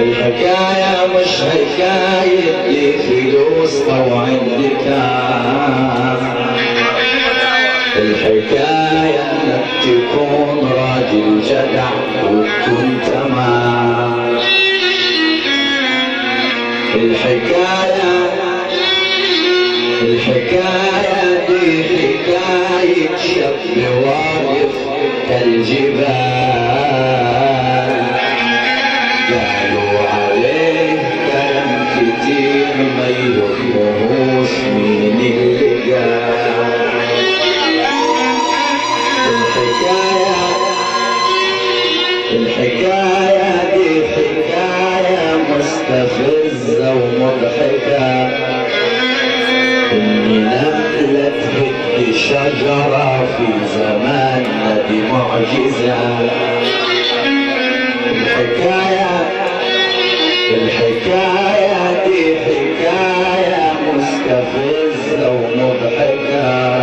الحكاية مش حكاية دي فلوس أو عندك الحكاية انك تكون راجل جدع وتكون تمام الحكاية الحكاية دي حكاية شاب واقف كالجبال قالوا عليه كلام كتير ما يفهموش مين اللي قال الحكاية الحكاية دي حكاية مستفزة ومضحكة إن نملة تهد شجرة في زماننا دي معجزة الحكاية الحكاية دي حكاية مستفزة ومضحكة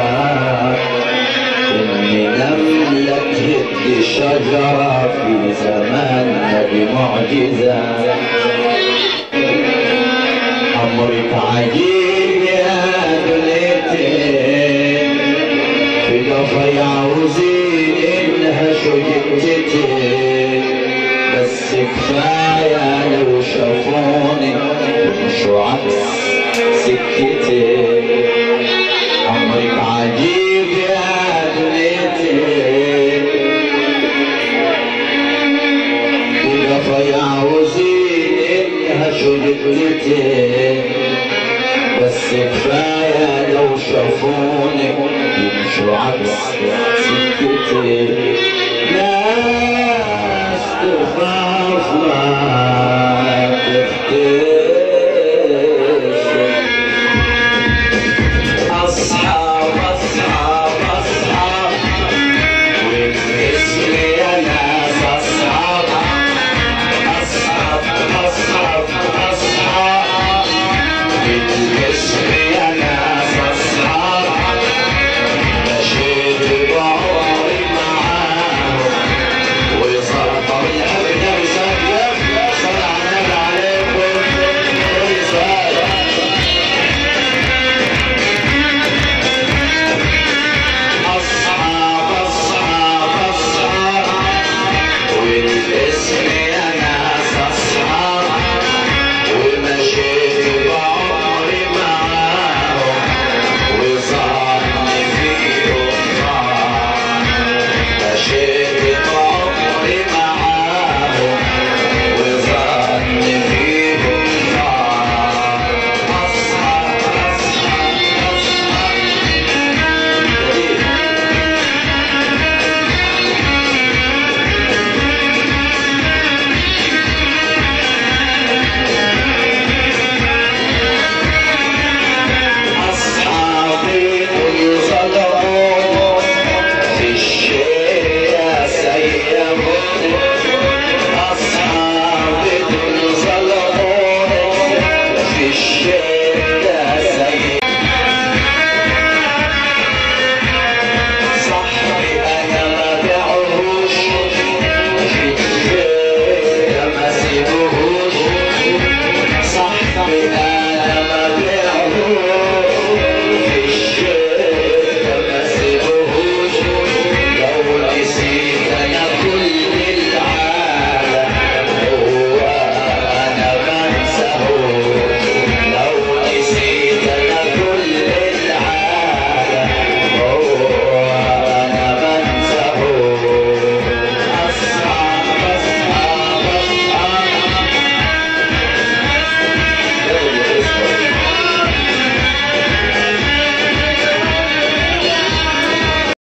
إن نملة تهد شجرة في زماننا بمعجزة أمرك عجيب يا دنيتي في قفا يعوزين إنها شجتتي بس كفاية لو شافوني شو عكس سكتي أمرك عجيب يا دنيتي وقفا يعوزين إنها شجتتي بس كفاية لو شافوني يمشوا عكس سكتي ناس تخاف ما